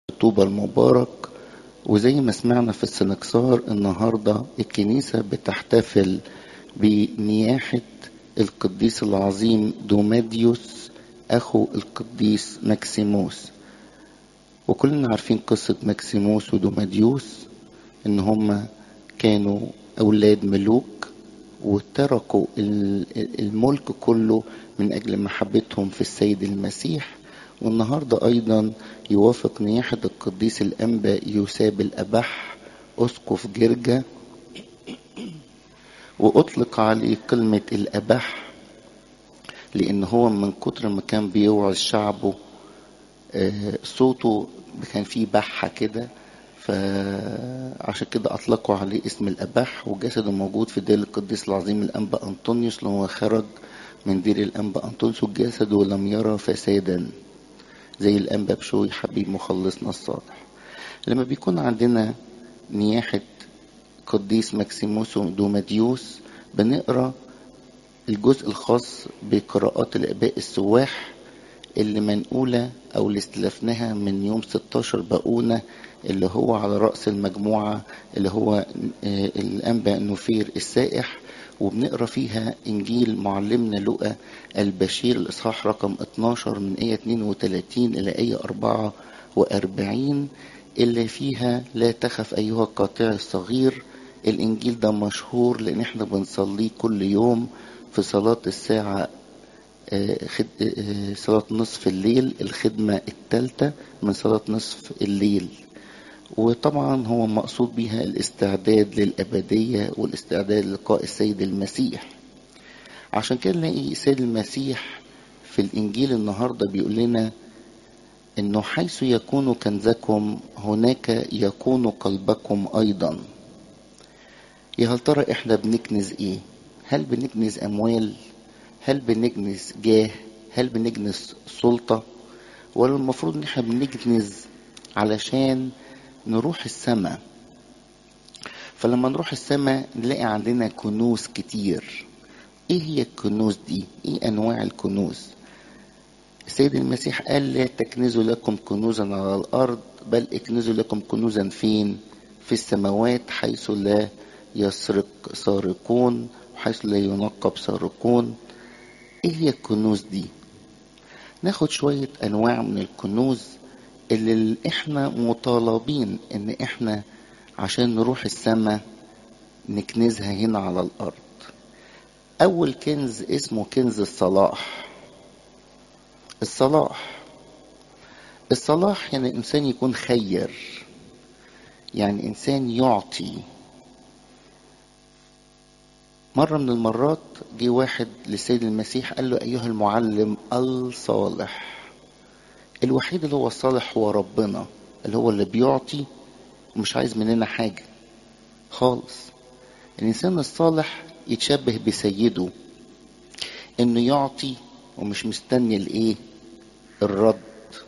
طوبى المبارك وزي ما سمعنا في السنكسار النهاردة الكنيسة بتحتفل بنياحة القديس العظيم دوماديوس أخو القديس ماكسيموس وكلنا عارفين قصة ماكسيموس ودوماديوس إن هما كانوا أولاد ملوك وتركوا الملك كله من أجل محبتهم في السيد المسيح والنهاردة أيضا يوافق نياحة القديس الأنبا يوساب الأبح أسقف جرجة وأطلق عليه كلمة الأبح لأن هو من كتر ما كان بيوعظ شعبه صوته كان فيه بحة كده فعشان كده أطلقوا عليه اسم الأبح وجسده موجود في دير القديس العظيم الأنبا أنطونيوس لما خرج من دير الأنبا أنطونيوس جسده لم يرى فسادا زي الأنبا بشوي حبيب مخلصنا الصالح لما بيكون عندنا نياحة قديس ماكسيموس دوماديوس بنقرا الجزء الخاص بقراءات الآباء السواح اللي منقولة أو اللي استلفناها من يوم 16 بقونة اللي هو على رأس المجموعة اللي هو الأنبا نوفير السائح وبنقرا فيها إنجيل معلمنا لقى البشير الإصحاح رقم 12 من آية 32 إلى آية 44 اللي فيها لا تخف أيها القاطع الصغير الإنجيل ده مشهور لأن احنا بنصليه كل يوم في صلاة الساعة صلاة نصف الليل الخدمة الثالثة من صلاة نصف الليل وطبعا هو مقصود بها الاستعداد للأبدية والاستعداد للقاء السيد المسيح عشان كده نلاقي السيد المسيح في الإنجيل النهاردة بيقول لنا إنه حيث يكون كنزكم هناك يكون قلبكم أيضا يا هل ترى إحنا بنكنز إيه؟ هل بنكنز أموال؟ هل بنكنز جاه؟ هل بنكنز سلطة؟ ولا المفروض إن إحنا بنكنز علشان نروح السماء فلما نروح السماء نلاقي عندنا كنوز كتير ايه هي الكنوز دي ايه انواع الكنوز السيد المسيح قال لا تكنزوا لكم كنوزا على الارض بل اكنزوا لكم كنوزا فين في السماوات حيث لا يسرق سارقون وحيث لا ينقب سارقون ايه هي الكنوز دي ناخد شوية انواع من الكنوز اللي احنا مطالبين ان احنا عشان نروح السماء نكنزها هنا على الارض اول كنز اسمه كنز الصلاح الصلاح الصلاح يعني الانسان يكون خير يعني انسان يعطي مرة من المرات جه واحد للسيد المسيح قال له أيها المعلم الصالح الوحيد اللي هو الصالح هو ربنا اللي هو اللي بيعطي ومش عايز مننا حاجة خالص الإنسان الصالح يتشبه بسيده إنه يعطي ومش مستني الإيه الرد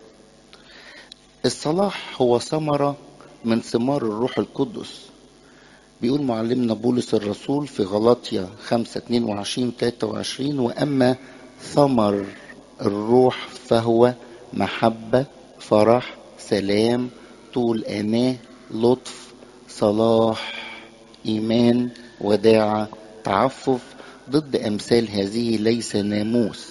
الصلاح هو ثمرة من ثمار الروح القدس بيقول معلمنا بولس الرسول في غلاطيا 5 22 23 وأما ثمر الروح فهو محبة فرح سلام طول أناه لطف صلاح إيمان وداعة تعفف ضد أمثال هذه ليس ناموس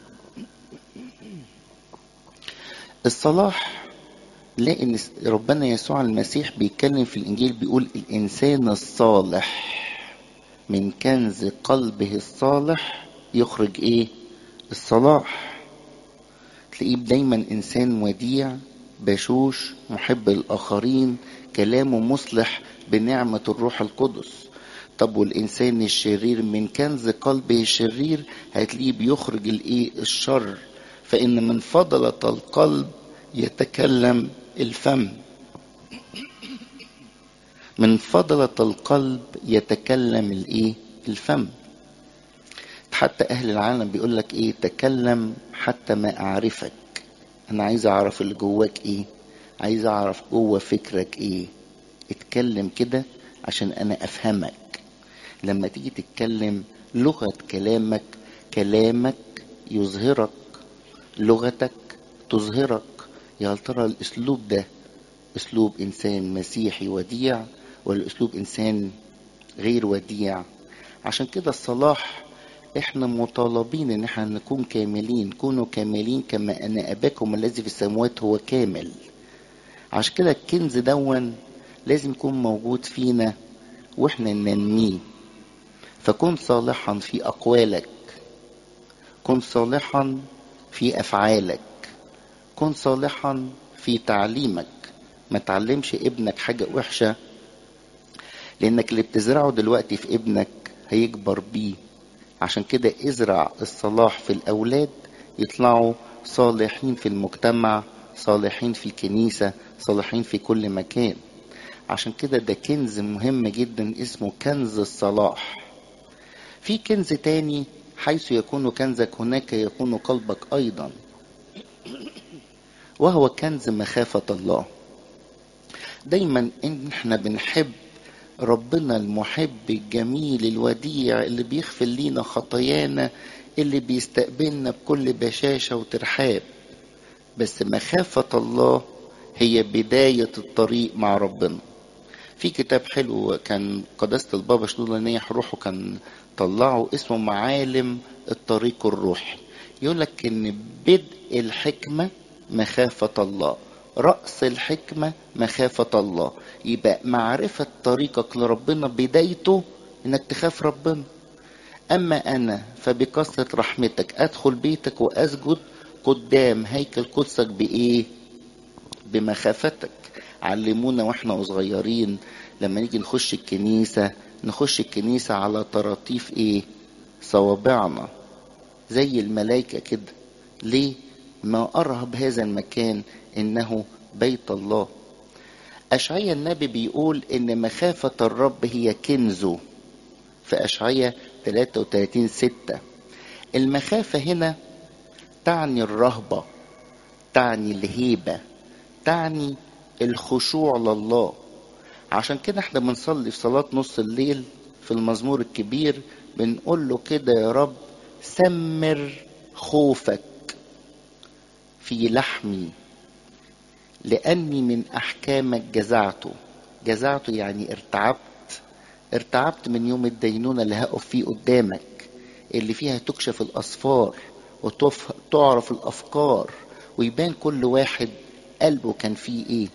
الصلاح لا ان ربنا يسوع المسيح بيتكلم في الانجيل بيقول الانسان الصالح من كنز قلبه الصالح يخرج ايه الصلاح تلاقيه دايما انسان وديع بشوش محب الاخرين كلامه مصلح بنعمه الروح القدس طب والانسان الشرير من كنز قلبه الشرير هتلاقيه بيخرج الايه الشر فان من فضله القلب يتكلم الفم من فضلة القلب يتكلم الايه الفم حتى اهل العالم بيقول لك ايه تكلم حتى ما اعرفك انا عايز اعرف اللي جواك ايه عايز اعرف جوه فكرك ايه اتكلم كده عشان انا افهمك لما تيجي تتكلم لغة كلامك كلامك يظهرك لغتك تظهرك يا ترى الاسلوب ده اسلوب انسان مسيحي وديع ولا اسلوب انسان غير وديع عشان كده الصلاح احنا مطالبين ان احنا نكون كاملين كونوا كاملين كما ان اباكم الذي في السماوات هو كامل عشان كده الكنز دون لازم يكون موجود فينا واحنا ننميه فكن صالحا في اقوالك كن صالحا في افعالك كن صالحا في تعليمك ما تعلمش ابنك حاجة وحشة لانك اللي بتزرعه دلوقتي في ابنك هيكبر بيه عشان كده ازرع الصلاح في الاولاد يطلعوا صالحين في المجتمع صالحين في الكنيسة صالحين في كل مكان عشان كده ده كنز مهم جدا اسمه كنز الصلاح في كنز تاني حيث يكون كنزك هناك يكون قلبك ايضا وهو كنز مخافة الله دايما ان احنا بنحب ربنا المحب الجميل الوديع اللي بيغفر لينا خطايانا اللي بيستقبلنا بكل بشاشة وترحاب بس مخافة الله هي بداية الطريق مع ربنا في كتاب حلو كان قداسة البابا شنودة نيح روحه كان طلعه اسمه معالم الطريق الروحي يقول لك ان بدء الحكمة مخافة الله رأس الحكمة مخافة الله يبقى معرفة طريقك لربنا بدايته انك تخاف ربنا اما انا فبكثرة رحمتك ادخل بيتك واسجد قدام هيكل قدسك بايه بمخافتك علمونا واحنا صغيرين لما نيجي نخش الكنيسة نخش الكنيسة على طراطيف ايه صوابعنا زي الملائكة كده ليه ما أرهب هذا المكان إنه بيت الله أشعيا النبي بيقول إن مخافة الرب هي كنزه في أشعيا 33 6 المخافة هنا تعني الرهبة تعني الهيبة تعني الخشوع لله عشان كده احنا بنصلي في صلاة نص الليل في المزمور الكبير بنقول له كده يا رب سمر خوفك في لحمي لأني من أحكامك جزعته جزعته يعني ارتعبت ارتعبت من يوم الدينونة اللي هقف فيه قدامك اللي فيها تكشف الأسفار وتعرف الأفكار ويبان كل واحد قلبه كان فيه ايه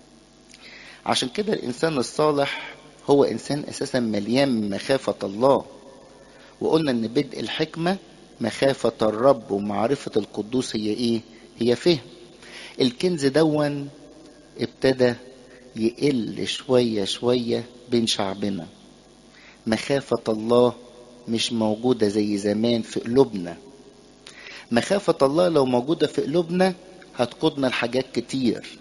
عشان كده الإنسان الصالح هو إنسان أساسا مليان من مخافة الله وقلنا إن بدء الحكمة مخافة الرب ومعرفة القدوس هي إيه؟ هي فهم الكنز دون ابتدى يقل شوية شوية بين شعبنا مخافة الله مش موجودة زي زمان في قلوبنا مخافة الله لو موجودة في قلوبنا هتقودنا لحاجات كتير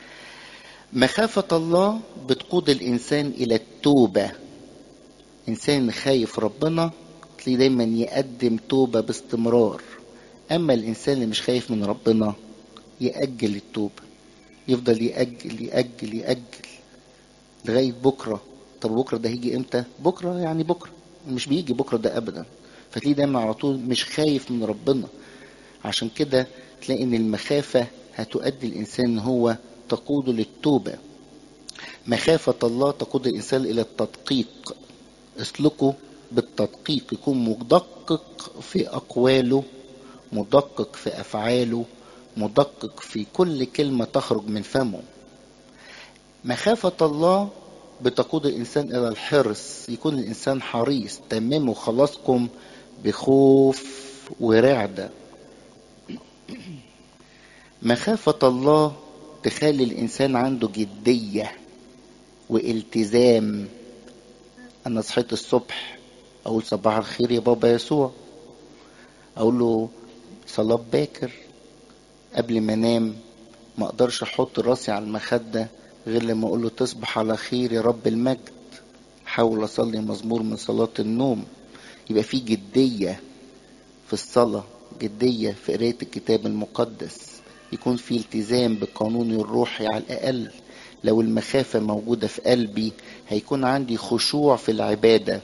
مخافة الله بتقود الإنسان إلى التوبة إنسان خايف ربنا تلاقيه دايما يقدم توبة باستمرار أما الإنسان اللي مش خايف من ربنا يأجل التوبة يفضل يأجل يأجل يأجل لغاية بكرة طب بكرة ده هيجي إمتى؟ بكرة يعني بكرة مش بيجي بكرة ده أبدا فتلاقيه دايما على طول مش خايف من ربنا عشان كده تلاقي إن المخافة هتؤدي الإنسان إن هو تقوده للتوبة مخافة الله تقود الإنسان إلى التدقيق اسلكه بالتدقيق يكون مدقق في أقواله مدقق في أفعاله مدقق في كل كلمة تخرج من فمه مخافة الله بتقود الإنسان إلى الحرص يكون الإنسان حريص تمموا خلاصكم بخوف ورعدة مخافة الله تخلي الإنسان عنده جدية والتزام أنا صحيت الصبح أقول صباح الخير يا بابا يسوع أقول له صلاة باكر قبل ما أنام ما أقدرش أحط راسي على المخدة غير لما أقول له تصبح على خير يا رب المجد حاول أصلي مزمور من صلاة النوم يبقى في جدية في الصلاة جدية في قراية الكتاب المقدس يكون في التزام بقانوني الروحي على الأقل لو المخافة موجودة في قلبي هيكون عندي خشوع في العبادة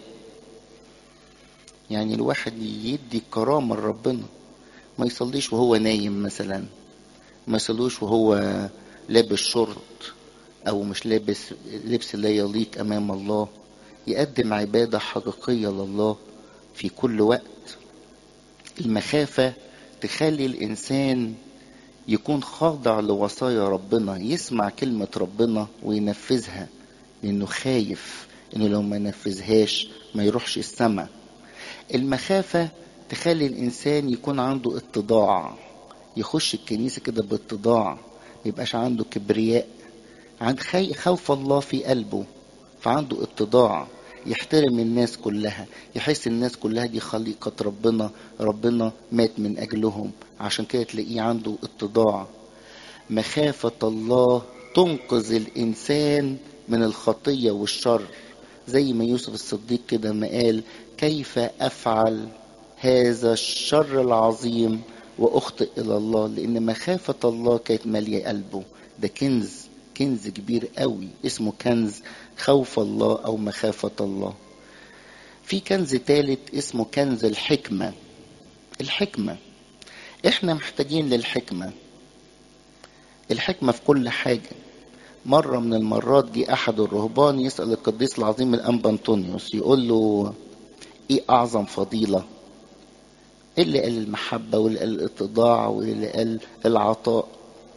يعني الواحد يدي كرامة لربنا ما يصليش وهو نايم مثلا ما يصلوش وهو لابس شورت أو مش لابس لبس لا يليق أمام الله يقدم عبادة حقيقية لله في كل وقت المخافة تخلي الإنسان يكون خاضع لوصايا ربنا يسمع كلمة ربنا وينفذها لأنه خايف إنه لو ما نفذهاش ما يروحش السماء المخافة تخلي الإنسان يكون عنده اتضاع يخش الكنيسة كده باتضاع ما يبقاش عنده كبرياء عند خوف الله في قلبه فعنده اتضاع يحترم الناس كلها يحس الناس كلها دي خليقة ربنا ربنا مات من أجلهم عشان كده تلاقيه عنده اتضاع مخافة الله تنقذ الإنسان من الخطية والشر زي ما يوسف الصديق كده ما قال كيف أفعل هذا الشر العظيم وأخطئ إلى الله لأن مخافة الله كانت مالية قلبه ده كنز كنز كبير قوي اسمه كنز خوف الله أو مخافة الله في كنز ثالث اسمه كنز الحكمة الحكمة احنا محتاجين للحكمة الحكمة في كل حاجة مرة من المرات جه أحد الرهبان يسأل القديس العظيم الأنبا أنطونيوس يقول له إيه أعظم فضيلة؟ اللي قال المحبة واللي قال الاتضاع واللي قال العطاء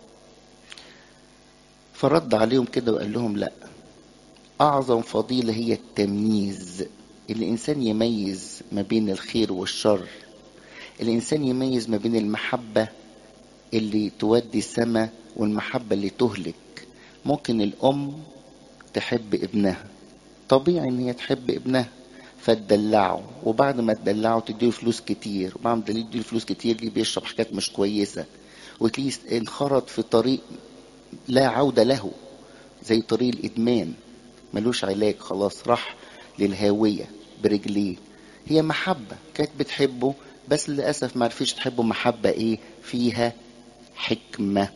فرد عليهم كده وقال لهم لا أعظم فضيلة هي التمييز الإنسان يميز ما بين الخير والشر الإنسان يميز ما بين المحبة اللي تودي السماء والمحبة اللي تهلك ممكن الأم تحب ابنها طبيعي إن هي تحب ابنها فتدلعه وبعد ما تدلعه تديله فلوس كتير وبعد ما تديله فلوس كتير دي بيشرب حاجات مش كويسة وتلاقيه انخرط في طريق لا عودة له زي طريق الإدمان ملوش علاج خلاص راح للهاوية برجليه هي محبة كانت بتحبه بس للأسف ما عرفتش تحبه محبة إيه فيها حكمة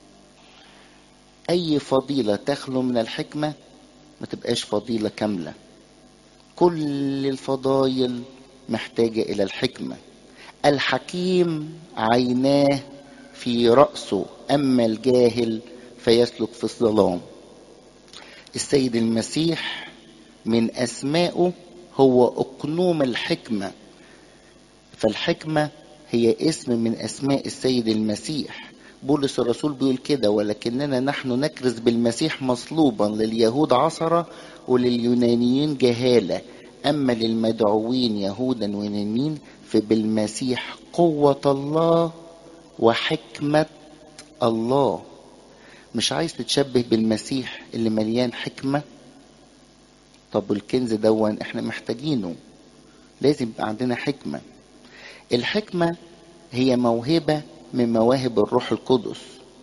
أي فضيلة تخلو من الحكمة ما تبقاش فضيلة كاملة كل الفضايل محتاجة إلى الحكمة الحكيم عيناه في رأسه أما الجاهل فيسلك في الظلام السيد المسيح من أسمائه هو أقنوم الحكمة فالحكمة هي اسم من أسماء السيد المسيح بولس الرسول بيقول كده ولكننا نحن نكرز بالمسيح مصلوبا لليهود عصرة ولليونانيين جهالة أما للمدعوين يهودا ويونانيين فبالمسيح قوة الله وحكمة الله مش عايز تتشبه بالمسيح اللي مليان حكمة طب الكنز دون احنا محتاجينه لازم يبقى عندنا حكمة الحكمة هي موهبة من مواهب الروح القدس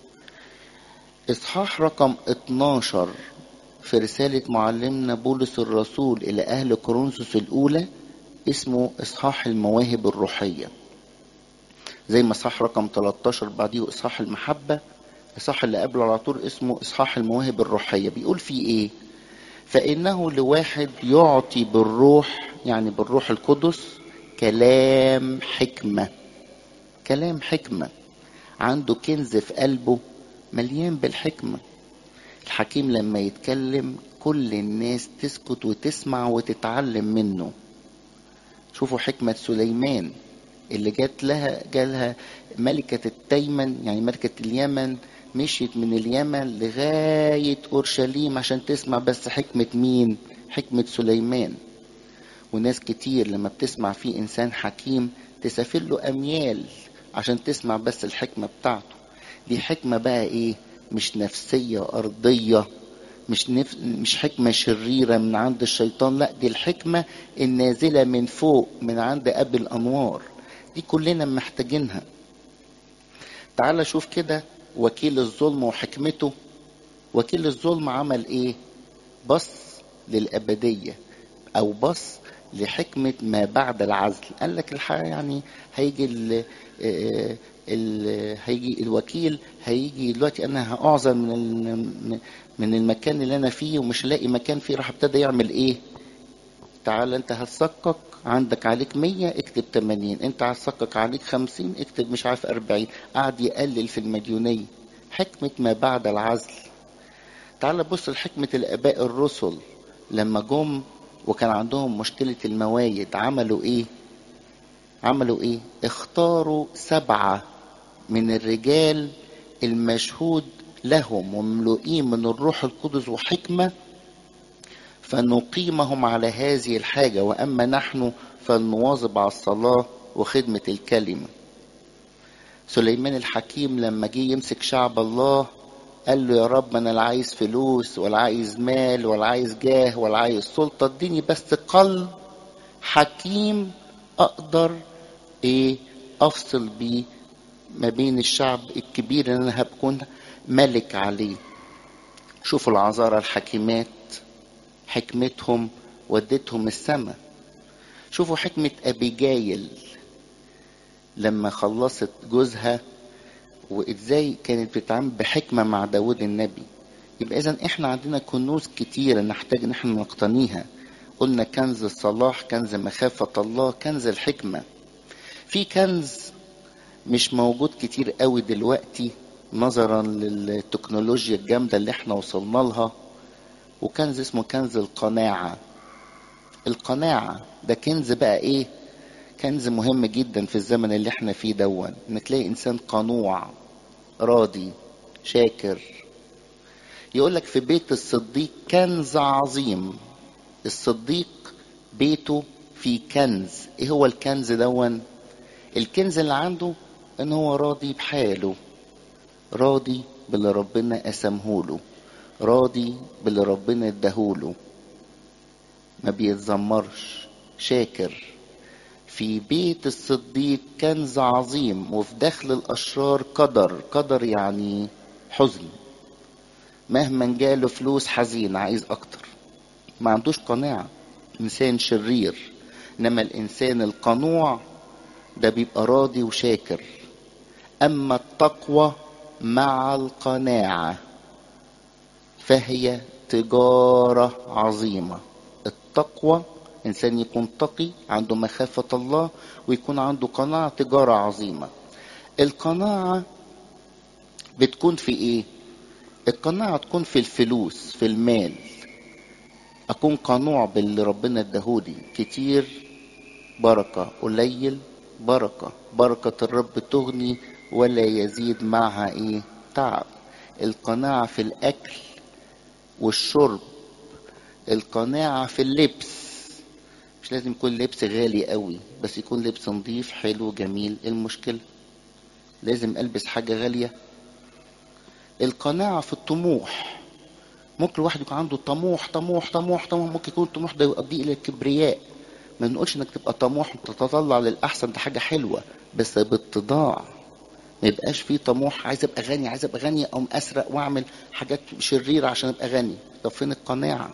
إصحاح رقم 12 في رسالة معلمنا بولس الرسول إلى أهل كورنثوس الأولى اسمه إصحاح المواهب الروحية زي ما إصحاح رقم 13 بعديه إصحاح المحبة الإصحاح اللي قبله على طول اسمه إصحاح المواهب الروحية بيقول فيه إيه فإنه لواحد يعطي بالروح يعني بالروح القدس كلام حكمة كلام حكمة عنده كنز في قلبه مليان بالحكمة الحكيم لما يتكلم كل الناس تسكت وتسمع وتتعلم منه شوفوا حكمة سليمان اللي جات لها جالها ملكة التيمن يعني ملكة اليمن مشيت من اليمن لغاية أورشليم عشان تسمع بس حكمة مين حكمة سليمان وناس كتير لما بتسمع فيه إنسان حكيم تسافر له أميال عشان تسمع بس الحكمة بتاعته دي حكمة بقى إيه مش نفسية أرضية مش نف... مش حكمة شريرة من عند الشيطان لا دي الحكمة النازلة من فوق من عند أب الأنوار دي كلنا محتاجينها تعال شوف كده وكيل الظلم وحكمته وكيل الظلم عمل ايه بص للأبدية أو بص لحكمة ما بعد العزل قال لك الحقيقة يعني هيجي ال ال هيجي الوكيل هيجي دلوقتي انا هاعزل من من المكان اللي انا فيه ومش لاقي مكان فيه راح ابتدى يعمل ايه تعال انت هتسقق عندك عليك مية اكتب تمانين انت هتسقق عليك خمسين اكتب مش عارف اربعين قعد يقلل في المديونية حكمة ما بعد العزل تعال بص لحكمة الآباء الرسل لما جم وكان عندهم مشكلة الموايد عملوا إيه؟ عملوا إيه؟ اختاروا سبعة من الرجال المشهود لهم ومملوئين من الروح القدس وحكمة فنقيمهم على هذه الحاجة وأما نحن فلنواظب على الصلاة وخدمة الكلمة سليمان الحكيم لما جه يمسك شعب الله قال له يا رب انا لا عايز فلوس ولا عايز مال ولا عايز جاه ولا عايز سلطه اديني بس قلب حكيم اقدر ايه افصل بيه ما بين الشعب الكبير اللي انا هكون ملك عليه شوفوا العذارى الحكيمات حكمتهم ودتهم السماء شوفوا حكمة أبيجايل لما خلصت جوزها وازاي كانت بتتعامل بحكمة مع داود النبي يبقى اذا احنا عندنا كنوز كتيرة نحتاج ان احنا نقتنيها قلنا كنز الصلاح كنز مخافة الله كنز الحكمة في كنز مش موجود كتير قوي دلوقتي نظرا للتكنولوجيا الجامدة اللي احنا وصلنا لها وكنز اسمه كنز القناعة القناعة ده كنز بقى ايه كنز مهم جدا في الزمن اللي احنا فيه دون انك تلاقي انسان قنوع راضي شاكر يقول لك في بيت الصديق كنز عظيم الصديق بيته في كنز ايه هو الكنز دون الكنز اللي عنده ان هو راضي بحاله راضي باللي ربنا قسمهوله راضي باللي ربنا اداهوله ما بيتذمرش شاكر في بيت الصديق كنز عظيم وفي داخل الأشرار قدر قدر يعني حزن مهما جاله فلوس حزين عايز أكتر ما عندوش قناعة إنسان شرير إنما الإنسان القنوع ده بيبقى راضي وشاكر أما التقوى مع القناعة فهي تجارة عظيمة التقوى إنسان يكون تقي عنده مخافة الله ويكون عنده قناعة تجارة عظيمة القناعة بتكون في إيه؟ القناعة تكون في الفلوس في المال أكون قنوع باللي ربنا اداهولي كتير بركة قليل بركة بركة الرب تغني ولا يزيد معها إيه؟ تعب القناعة في الأكل والشرب القناعة في اللبس مش لازم يكون لبس غالي قوي بس يكون لبس نظيف حلو جميل المشكلة لازم ألبس حاجة غالية القناعة في الطموح ممكن الواحد يكون عنده طموح طموح طموح طموح ممكن يكون الطموح ده يؤدي إلى الكبرياء ما نقولش انك تبقى طموح وتتطلع للأحسن ده حاجة حلوة بس باتضاع ما يبقاش فيه طموح عايز ابقى غني عايز ابقى غني اقوم اسرق واعمل حاجات شريره عشان ابقى غني طب فين القناعه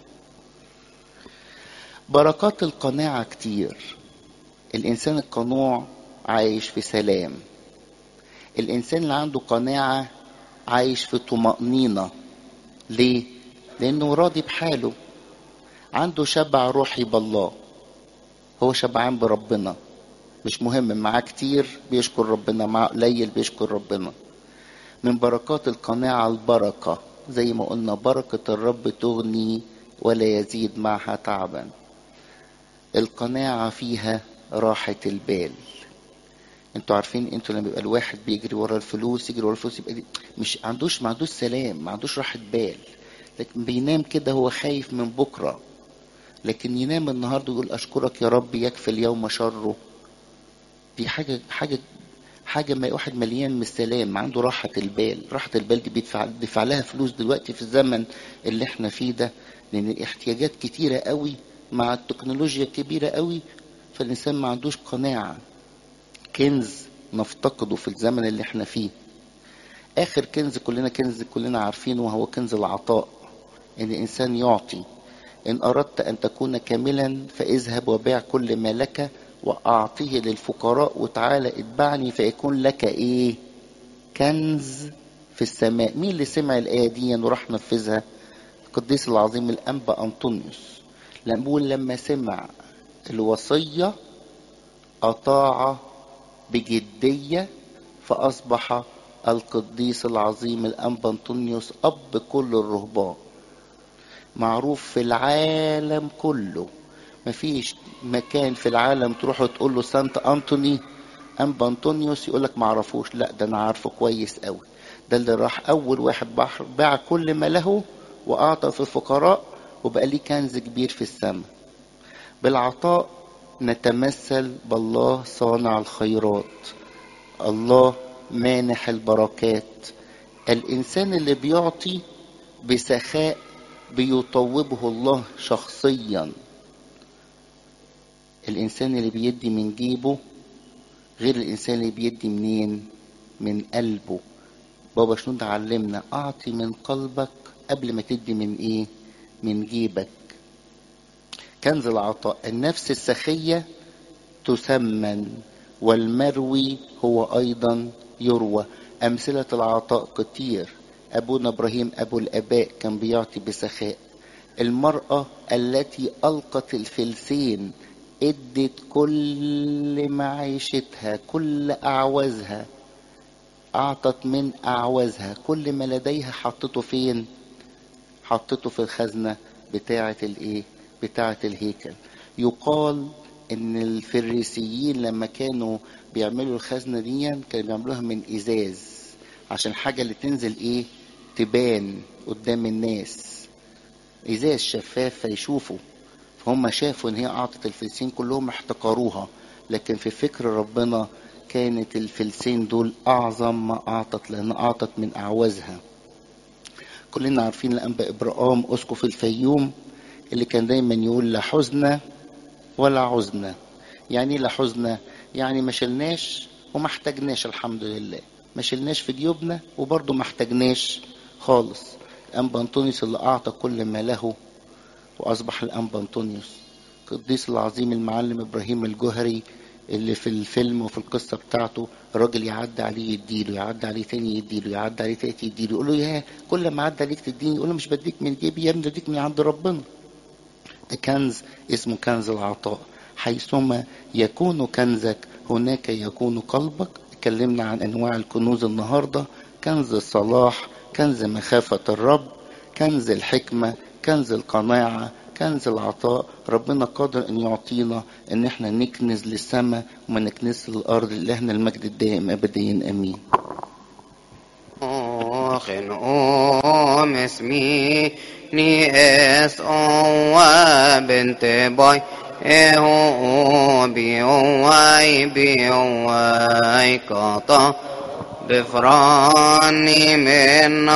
بركات القناعه كتير الانسان القنوع عايش في سلام الانسان اللي عنده قناعه عايش في طمانينه ليه لانه راضي بحاله عنده شبع روحي بالله هو شبعان بربنا مش مهم معاه كتير بيشكر ربنا معاه قليل بيشكر ربنا من بركات القناعة البركة زي ما قلنا بركة الرب تغني ولا يزيد معها تعبا القناعة فيها راحة البال انتوا عارفين انتوا لما يبقى الواحد بيجري ورا الفلوس يجري ورا الفلوس يبقى دي مش عندوش ما عندوش سلام ما عندوش راحة بال لكن بينام كده هو خايف من بكرة لكن ينام النهارده يقول اشكرك يا رب يكفي اليوم شره دي حاجة حاجة حاجة ما واحد مليان من السلام عنده راحة البال راحة البال دي بيدفع بيدفع لها فلوس دلوقتي في الزمن اللي احنا فيه ده لأن الاحتياجات كتيرة قوي مع التكنولوجيا الكبيرة قوي فالإنسان ما عندوش قناعة كنز نفتقده في الزمن اللي احنا فيه آخر كنز كلنا كنز كلنا عارفينه وهو كنز العطاء إن الإنسان يعطي إن أردت أن تكون كاملا فاذهب وبيع كل ما لك وأعطيه للفقراء وتعالى اتبعني فيكون لك إيه كنز في السماء مين اللي سمع الآية دي وراح نفذها القديس العظيم الأنبا أنطونيوس لما بيقول لما سمع الوصية أطاع بجدية فأصبح القديس العظيم الأنبا أنطونيوس أب كل الرهبان معروف في العالم كله مفيش مكان في العالم تروح تقول له سانت انطوني انبا انطونيوس يقول لك معرفوش لا ده انا عارفه كويس قوي ده اللي راح اول واحد بحر باع كل ما له واعطى في الفقراء وبقى ليه كنز كبير في السماء بالعطاء نتمثل بالله صانع الخيرات الله مانح البركات الانسان اللي بيعطي بسخاء بيطوبه الله شخصيا الانسان اللي بيدي من جيبه غير الانسان اللي بيدي منين من قلبه بابا شنود علمنا اعطي من قلبك قبل ما تدي من ايه من جيبك كنز العطاء النفس السخية تثمن والمروي هو ايضا يروى امثلة العطاء كتير ابونا ابراهيم ابو الاباء كان بيعطي بسخاء المرأة التي القت الفلسين ادت كل معيشتها كل اعوازها اعطت من اعوازها كل ما لديها حطته فين حطته في الخزنة بتاعة الايه بتاعة الهيكل يقال ان الفريسيين لما كانوا بيعملوا الخزنة دي كانوا بيعملوها من ازاز عشان حاجة اللي تنزل ايه تبان قدام الناس ازاز شفاف فيشوفوا فهم شافوا ان هي اعطت الفلسين كلهم احتقروها لكن في فكر ربنا كانت الفلسين دول اعظم ما اعطت لان اعطت من اعوازها كلنا عارفين الانبا ابراهام اسقف الفيوم اللي كان دايما يقول لا حزن ولا عزنة يعني لا حزن يعني ما شلناش وما احتاجناش الحمد لله ما شلناش في جيوبنا وبرضه ما احتاجناش خالص الانبا انطونيوس اللي اعطى كل ما له واصبح الانبا انطونيوس القديس العظيم المعلم ابراهيم الجوهري اللي في الفيلم وفي القصه بتاعته الراجل يعدي عليه يديله يعدي عليه تاني يديله يعدي عليه تالت يديله يقول له يا كل ما عدى عليك تديني يقول له مش بديك من جيبي يا ابني بديك من عند ربنا ده كنز اسمه كنز العطاء حيثما يكون كنزك هناك يكون قلبك اتكلمنا عن انواع الكنوز النهارده كنز الصلاح كنز مخافه الرب كنز الحكمه كنز القناعه كنز العطاء ربنا قادر ان يعطينا ان احنا نكنز للسماء وما نكنز للارض لهنا المجد الدائم ابديا امين خن أم اسمي ني اس او بنت باي اهو بي واي بي واي قطع بفراني من